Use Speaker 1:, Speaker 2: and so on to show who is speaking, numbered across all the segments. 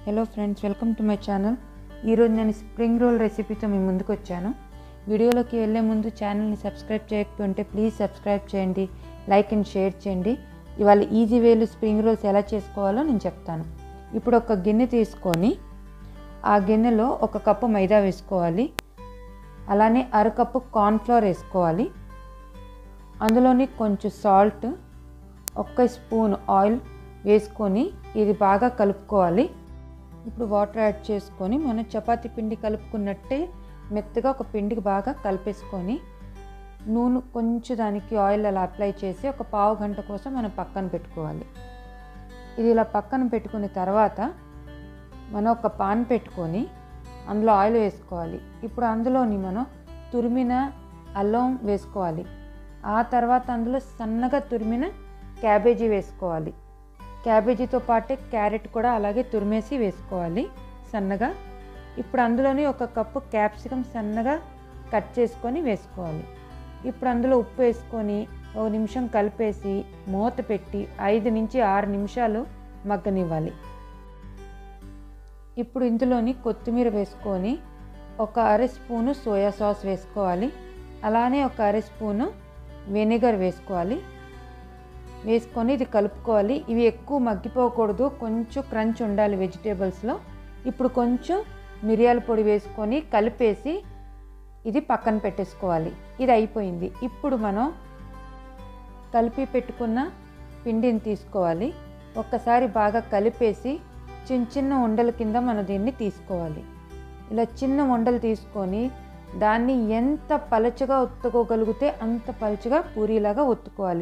Speaker 1: hello friends welcome to my channel ఈరోజు నేను spring roll రెసిపీతో మీ ముందుకు వచ్చాను వీడియోలోకి వెళ్ళే ముందు ఛానల్ని సబ్స్క్రైబ్ చేయకపోతే ప్లీజ్ సబ్స్క్రైబ్ చేయండి లైక్ అండ్ షేర్ చేయండి ఇవాళ ఈజీ వేలు స్ప్రింగ్ రోల్స్ ఎలా చేసుకోవాలో నేను చెప్తాను ఇప్పుడు ఒక గిన్నె తీసుకొని ఆ గిన్నెలో ఒక కప్పు మైదా వేసుకోవాలి అలానే అరకప్పు కార్న్ఫ్లవర్ వేసుకోవాలి అందులోని కొంచెం సాల్ట్ ఒక్క స్పూన్ ఆయిల్ వేసుకొని ఇది బాగా కలుపుకోవాలి ఇప్పుడు వాటర్ యాడ్ చేసుకొని మనం చపాతీ పిండి కలుపుకున్నట్టే మెత్తగా ఒక పిండికి బాగా కలిపేసుకొని నూనె కొంచెం దానికి ఆయిల్ అలా అప్లై చేసి ఒక పావు గంట కోసం మనం పక్కన పెట్టుకోవాలి ఇది ఇలా పక్కన పెట్టుకున్న తర్వాత మనం ఒక పాన్ పెట్టుకొని అందులో ఆయిల్ వేసుకోవాలి ఇప్పుడు అందులోని మనం తురిమిన అల్లం వేసుకోవాలి ఆ తర్వాత అందులో సన్నగా తురిమిన క్యాబేజీ వేసుకోవాలి క్యాబేజీతో పాటే క్యారెట్ కూడా అలాగే తురిమేసి వేసుకోవాలి సన్నగా ఇప్పుడు అందులోని ఒక కప్పు క్యాప్సికమ్ సన్నగా కట్ చేసుకొని వేసుకోవాలి ఇప్పుడు అందులో ఉప్పు వేసుకొని ఒక నిమిషం కలిపేసి మూత పెట్టి ఐదు నుంచి ఆరు నిమిషాలు మగ్గనివ్వాలి ఇప్పుడు ఇందులోని కొత్తిమీర వేసుకొని ఒక అర స్పూను సోయా సాస్ వేసుకోవాలి అలానే ఒక అర స్పూను వెనిగర్ వేసుకోవాలి వేసుకొని ఇది కలుపుకోవాలి ఇవి ఎక్కువ మగ్గిపోకూడదు కొంచెం క్రంచ్ ఉండాలి వెజిటేబుల్స్లో ఇప్పుడు కొంచెం మిరియాల పొడి వేసుకొని కలిపేసి ఇది పక్కన పెట్టేసుకోవాలి ఇది అయిపోయింది ఇప్పుడు మనం కలిపి పెట్టుకున్న పిండిని తీసుకోవాలి ఒక్కసారి బాగా కలిపేసి చిన్న చిన్న ఉండల కింద మనం దీన్ని తీసుకోవాలి ఇలా చిన్న ఉండలు తీసుకొని దాన్ని ఎంత పలచగా ఒత్తుకోగలిగితే అంత పలుచగా పూరీలాగా ఒత్తుకోవాలి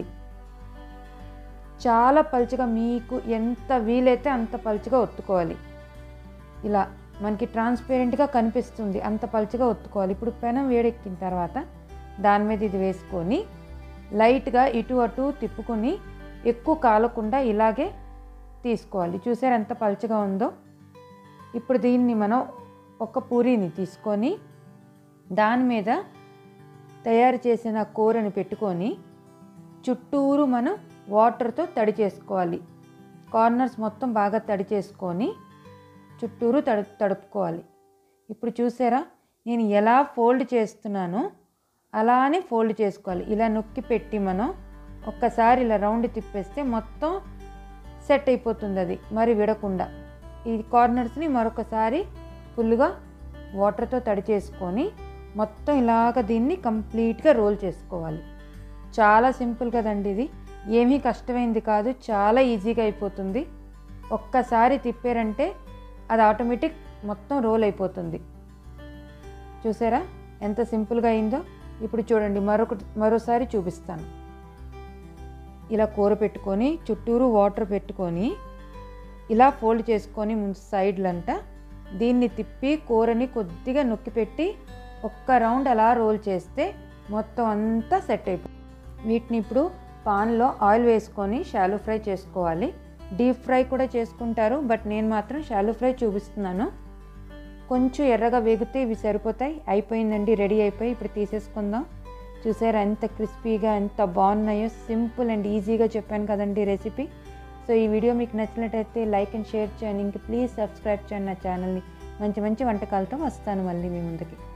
Speaker 1: చాలా పలుచగా మీకు ఎంత వీలైతే అంత పలుచగా ఒత్తుకోవాలి ఇలా మనకి ట్రాన్స్పేరెంట్గా కనిపిస్తుంది అంత పలుచగా ఒత్తుకోవాలి ఇప్పుడు పెనం వేడెక్కిన తర్వాత దాని మీద ఇది వేసుకొని లైట్గా ఇటు అటు తిప్పుకొని ఎక్కువ కాలకుండా ఇలాగే తీసుకోవాలి చూసారు ఎంత పలుచగా ఉందో ఇప్పుడు దీన్ని మనం ఒక పూరీని తీసుకొని దాని మీద తయారు చేసిన కూరని పెట్టుకొని చుట్టూరు మనం వాటర్తో తడి చేసుకోవాలి కార్నర్స్ మొత్తం బాగా తడి చేసుకొని చుట్టూరు తడు తడుపుకోవాలి ఇప్పుడు చూసారా నేను ఎలా ఫోల్డ్ చేస్తున్నానో అలానే ఫోల్డ్ చేసుకోవాలి ఇలా నొక్కి పెట్టి మనం ఒక్కసారి ఇలా రౌండ్ తిప్పేస్తే మొత్తం సెట్ అయిపోతుంది అది మరి విడకుండా ఈ కార్నర్స్ని మరొకసారి ఫుల్గా వాటర్తో తడి చేసుకొని మొత్తం ఇలాగ దీన్ని కంప్లీట్గా రోల్ చేసుకోవాలి చాలా సింపుల్ కదండి ఇది ఏమీ కష్టమైంది కాదు చాలా ఈజీగా అయిపోతుంది ఒక్కసారి తిప్పారంటే అది ఆటోమేటిక్ మొత్తం రోల్ అయిపోతుంది చూసారా ఎంత సింపుల్గా అయిందో ఇప్పుడు చూడండి మరొక మరోసారి చూపిస్తాను ఇలా కూర పెట్టుకొని చుట్టూరు వాటర్ పెట్టుకొని ఇలా ఫోల్డ్ చేసుకొని ముందు సైడ్లంట దీన్ని తిప్పి కూరని కొద్దిగా నొక్కి పెట్టి ఒక్క రౌండ్ అలా రోల్ చేస్తే మొత్తం అంతా సెట్ అయిపోతుంది వీటిని ఇప్పుడు పాన్లో ఆయిల్ వేసుకొని షాలో ఫ్రై చేసుకోవాలి డీప్ ఫ్రై కూడా చేసుకుంటారు బట్ నేను మాత్రం షాలో ఫ్రై చూపిస్తున్నాను కొంచెం ఎర్రగా వేగితే ఇవి సరిపోతాయి అయిపోయిందండి రెడీ అయిపోయి ఇప్పుడు తీసేసుకుందాం చూసారా ఎంత క్రిస్పీగా ఎంత బాగున్నాయో సింపుల్ అండ్ ఈజీగా చెప్పాను కదండి రెసిపీ సో ఈ వీడియో మీకు నచ్చినట్టయితే లైక్ అండ్ షేర్ చేయండి ఇంక ప్లీజ్ సబ్స్క్రైబ్ చేయండి నా ఛానల్ని మంచి మంచి వంటకాలతో వస్తాను మళ్ళీ మీ ముందుకి